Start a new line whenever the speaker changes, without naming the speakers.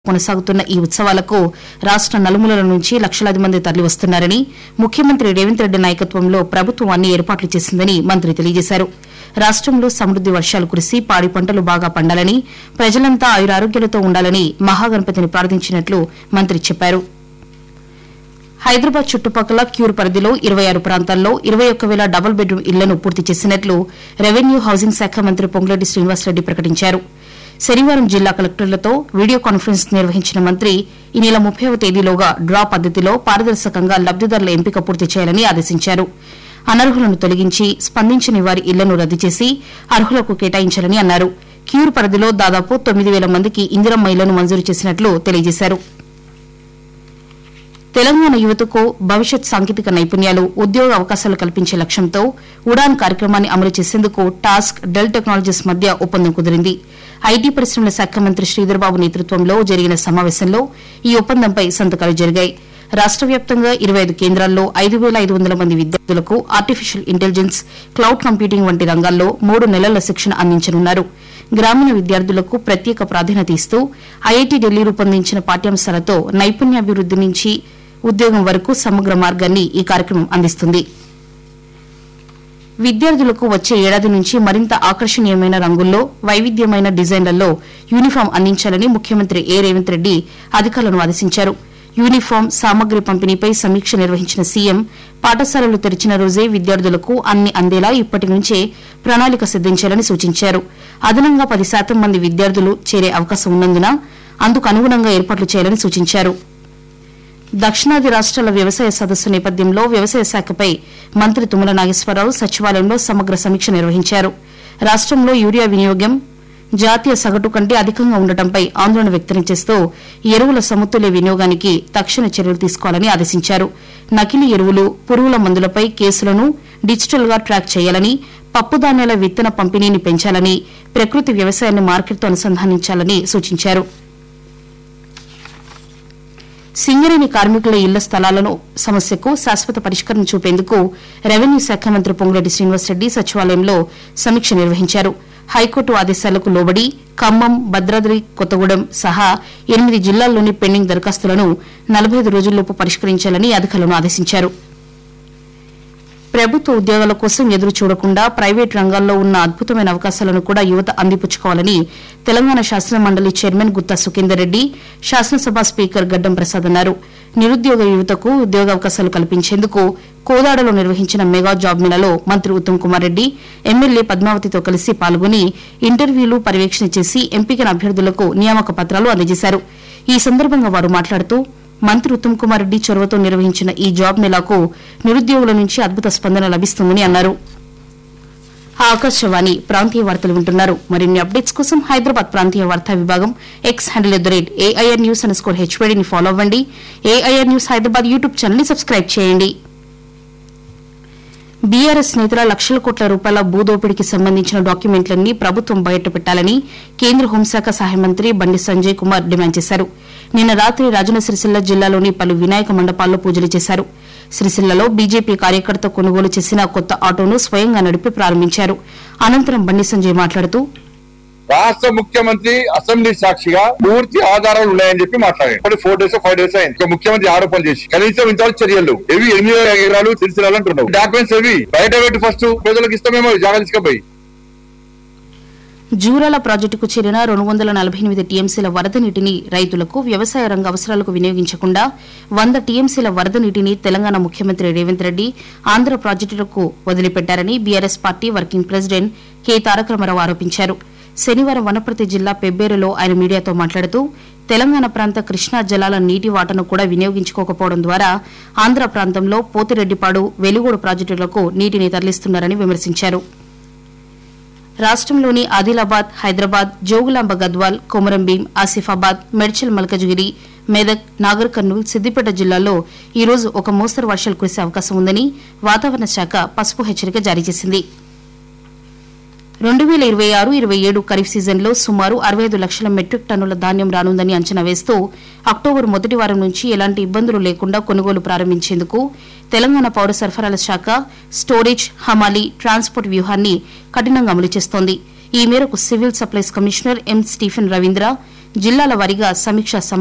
కొనసాగుతున్న ఈ ఉత్సవాలకు రాష్ట నలుమూలల నుంచి లక్షలాది మంది తరలివస్తున్నారని ముఖ్యమంత్రి రేవంత్ రెడ్డి నాయకత్వంలో ప్రభుత్వం అన్ని ఏర్పాట్లు చేసిందని మంత్రి తెలియజేశారు రాష్టంలో సమృద్ది వర్షాలు కురిసి పాడి పంటలు బాగా పండాలని ప్రజలంతా ఆయురారోగ్యాలతో ఉండాలని మహాగణపతిని ప్రార్థించినట్లు మంత్రి చెప్పారు హైదరాబాద్ చుట్టుపక్కల క్యూర్ పరిధిలో ఇరవై ఆరు ప్రాంతాల్లో ఇరవై ఒక్క వేల డబుల్ బెడ్రూమ్ ఇళ్లను పూర్తి చేసినట్లు రెవెన్యూ హౌసింగ్ శాఖ మంత్రి పొంగులేటి శ్రీనివాసరెడ్డి ప్రకటించారు శనివారం జిల్లా కలెక్టర్లతో వీడియో కాన్ఫరెన్స్ నిర్వహించిన మంత్రి ఈ నెల ముప్పైవ తేదీలోగా డ్రా పద్దతిలో పారదర్శకంగా లబ్దిదారుల ఎంపిక పూర్తి చేయాలని ఆదేశించారు అనర్హులను తొలగించి స్పందించని వారి ఇళ్లను రద్దు చేసి అర్హులకు కేటాయించాలని అన్నారు క్యూర్ పరిధిలో దాదాపు తొమ్మిది వేల మందికి ఇందిరమ్మ ఇళ్లను మంజూరు చేసినట్లు తెలియజేశారు తెలంగాణ యువతకు భవిష్యత్ సాంకేతిక నైపుణ్యాలు ఉద్యోగ అవకాశాలు కల్పించే లక్ష్యంతో ఉడాన్ కార్యక్రమాన్ని అమలు చేసేందుకు టాస్క్ డెల్ టెక్నాలజీస్ మధ్య ఒప్పందం కుదిరింది ఐటీ పరిశ్రమల శాఖ మంత్రి శ్రీధర్బాబు నేతృత్వంలో జరిగిన సమావేశంలో ఈ ఒప్పందంపై సంతకాలు జరిగాయి రాష్ట వ్యాప్తంగా ఇరవై ఐదు కేంద్రాల్లో ఐదు వేల ఐదు వందల మంది విద్యార్థులకు ఆర్టిఫిషియల్ ఇంటెలిజెన్స్ క్లౌడ్ కంప్యూటింగ్ వంటి రంగాల్లో మూడు నెలల శిక్షణ అందించనున్నారు గ్రామీణ విద్యార్థులకు ప్రత్యేక ప్రాధాన్యత ఇస్తూ ఐఐటి ఢిల్లీ రూపొందించిన పాఠ్యాంశాలతో నైపుణ్యాభివృద్ది నుంచి ఉద్యోగం వరకు సమగ్ర మార్గాన్ని ఈ కార్యక్రమం అందిస్తుంది విద్యార్థులకు వచ్చే ఏడాది నుంచి మరింత ఆకర్షణీయమైన రంగుల్లో వైవిధ్యమైన డిజైన్లలో యూనిఫామ్ అందించాలని ముఖ్యమంత్రి ఏ రేవంత్ రెడ్డి అధికారులను ఆదేశించారు యూనిఫామ్ సామగ్రి పంపిణీపై సమీక్ష నిర్వహించిన సీఎం పాఠశాలలు తెరిచిన రోజే విద్యార్థులకు అన్ని అందేలా ఇప్పటి నుంచే ప్రణాళిక సిద్దించాలని సూచించారు అదనంగా పది శాతం మంది విద్యార్థులు చేరే అవకాశం ఉన్నందున అందుకు అనుగుణంగా ఏర్పాట్లు చేయాలని సూచించారు దక్షిణాది రాష్ట్రాల వ్యవసాయ సదస్సు నేపథ్యంలో వ్యవసాయ శాఖపై మంత్రి తుమ్మల నాగేశ్వరరావు సచివాలయంలో సమగ్ర సమీక్ష నిర్వహించారు రాష్టంలో యూరియా వినియోగం జాతీయ సగటు కంటే అధికంగా ఉండటంపై ఆందోళన వ్యక్తం చేస్తూ ఎరువుల సమతుల్య వినియోగానికి తక్షణ చర్యలు తీసుకోవాలని ఆదేశించారు నకిలీ ఎరువులు పురుగుల మందులపై కేసులను డిజిటల్ గా ట్రాక్ చేయాలని పప్పు ధాన్యాల విత్తన పంపిణీని పెంచాలని ప్రకృతి వ్యవసాయాన్ని మార్కెట్తో అనుసంధానించాలని సూచించారు సింగరేణి కార్మికుల ఇళ్ల స్థలాలను సమస్యకు శాశ్వత పరిష్కారం చూపేందుకు రెవెన్యూ శాఖ మంత్రి పొంగులేటి శ్రీనివాసరెడ్డి సచివాలయంలో సమీక్ష నిర్వహించారు హైకోర్టు ఆదేశాలకు లోబడి ఖమ్మం భద్రాద్రి కొత్తగూడెం సహా ఎనిమిది జిల్లాల్లోని పెండింగ్ దరఖాస్తులను నలభై ఐదు రోజుల్లోపు పరిష్కరించాలని అధికారులను ఆదేశించారు ప్రభుత్వ ఉద్యోగాల కోసం ఎదురు చూడకుండా ప్రైవేట్ రంగాల్లో ఉన్న అద్భుతమైన అవకాశాలను కూడా యువత అందిపుచ్చుకోవాలని తెలంగాణ శాసన మండలి చైర్మన్ గుత్తా సుఖేందర్ రెడ్డి శాసనసభ స్పీకర్ గడ్డం ప్రసాద్ అన్నారు నిరుద్యోగ యువతకు ఉద్యోగావకాశాలు కల్పించేందుకు కోదాడలో నిర్వహించిన మెగా జాబ్ మేళాలో మంత్రి ఉత్తమ్ కుమార్ రెడ్డి ఎమ్మెల్యే పద్మావతితో కలిసి పాల్గొని ఇంటర్వ్యూలు పర్యవేక్షణ చేసి ఎంపికైన అభ్యర్థులకు నియామక పత్రాలు అందజేశారు ఈ సందర్భంగా వారు మాట్లాడుతూ మంత్రి ఉత్తమ్ కుమార్ రెడ్డి చొరవతో నిర్వహించిన ఈ జాబ్ మేళాకు నిరుద్యోగుల నుంచి అద్భుత స్పందన లభిస్తుందని అన్నారు ఆకాశవాణి ప్రాంతీయ వార్తలు వింటున్నారు మరిన్ని అప్డేట్స్ కోసం హైదరాబాద్ ప్రాంతీయ వార్తా విభాగం X handle at the rate AIR news underscore హెచ్వైడీని ఫాలో అవ్వండి AIR news Hyderabad YouTube channel ని సబ్స్క్రైబ్ చేయండి బీఆర్ఎస్ నేతల లక్షల కోట్ల రూపాయల భూదోపిడికి సంబంధించిన డాక్యుమెంట్లన్నీ ప్రభుత్వం బయటపెట్టాలని కేంద్ర హోంశాఖ సహాయ మంత్రి బండి సంజయ్ కుమార్ డిమాండ్ చేశారు నిన్న రాత్రి రాజన్న సిరిసిల్ల జిల్లాలోని పలు వినాయక మండపాల్లో పూజలు చేశారు సిరిసిల్లలో బీజేపీ కార్యకర్త కొనుగోలు చేసిన కొత్త ఆటోను స్వయంగా నడిపి ప్రారంభించారు అనంతరం బండి సంజయ్ మాట్లాడుతూ
రాష్ట్ర ముఖ్యమంత్రి అసెంబ్లీ సాక్షిగా పూర్తి ఆధారాలు ఉన్నాయని చెప్పి మాట్లాడారు ఇప్పుడు ఫోర్ డేస్ ఫైవ్ డేస్ అయింది ఇక ముఖ్యమంత్రి ఆరోపణలు చేసి కనీసం ఇంతవరకు చర్యలు ఎవి ఎనిమిది వేల ఎకరాలు తెలిసిరాలు అంటున్నావు డాక్యుమెంట్స్ ఎవి బయట పెట్టి ఫస్ట్ ప్రజలకు ఇస్తామేమో జాగ్రత్త తీసుకుపోయి
జూరాల ప్రాజెక్టుకు చేరిన రెండు వందల నలభై ఎనిమిది టీఎంసీల వరద నీటిని రైతులకు వ్యవసాయ రంగ అవసరాలకు వినియోగించకుండా వంద టీఎంసీల వరద నీటిని తెలంగాణ ముఖ్యమంత్రి రేవంత్ రెడ్డి ఆంధ్ర ప్రాజెక్టులకు వదిలిపెట్టారని BRS party working president K Taraka Ramarao ఆరోపించారు శనివారం వనపర్తి జిల్లా పెబ్బేరులో ఆయన మీడియాతో మాట్లాడుతూ తెలంగాణ ప్రాంత కృష్ణా జలాల నీటి వాటను కూడా వినియోగించుకోకపోవడం ద్వారా ఆంధ్ర ప్రాంతంలో పోతిరెడ్డిపాడు వెలుగోడు ప్రాజెక్టులకు నీటిని తరలిస్తున్నారని విమర్శించారు రాష్టంలోని ఆదిలాబాద్ హైదరాబాద్ జోగులాంబ గద్వాల్ కొమరంభీం ఆసిఫాబాద్ మెడ్చల్ మల్కజ్గిరి మెదక్ నాగర్ కర్నూల్ సిద్దిపేట జిల్లాల్లో ఈ రోజు ఒక మోస్తరు వర్షాలు కురిసే అవకాశం ఉందని వాతావరణ శాఖ పసుపు హెచ్చరిక జారీ చేసింది రెండు వేల ఇరవై ఆరు ఇరవై ఏడు ఖరీఫ్ సీజన్లో సుమారు అరవై ఐదు లక్షల మెట్రిక్ టన్నుల ధాన్యం రానుందని అంచనా వేస్తూ అక్టోబర్ మొదటి వారం నుంచి ఎలాంటి ఇబ్బందులు లేకుండా కొనుగోలు ప్రారంభించేందుకు తెలంగాణ పౌర సరఫరాల శాఖ స్టోరేజ్ హమాలీ ట్రాన్స్పోర్ట్ వ్యూహాన్ని కఠినంగా అమలు చేస్తోంది ఈ మేరకు civil supplies commissioner M Stephen Ravindra జిల్లాల వారీగా సమీక్షా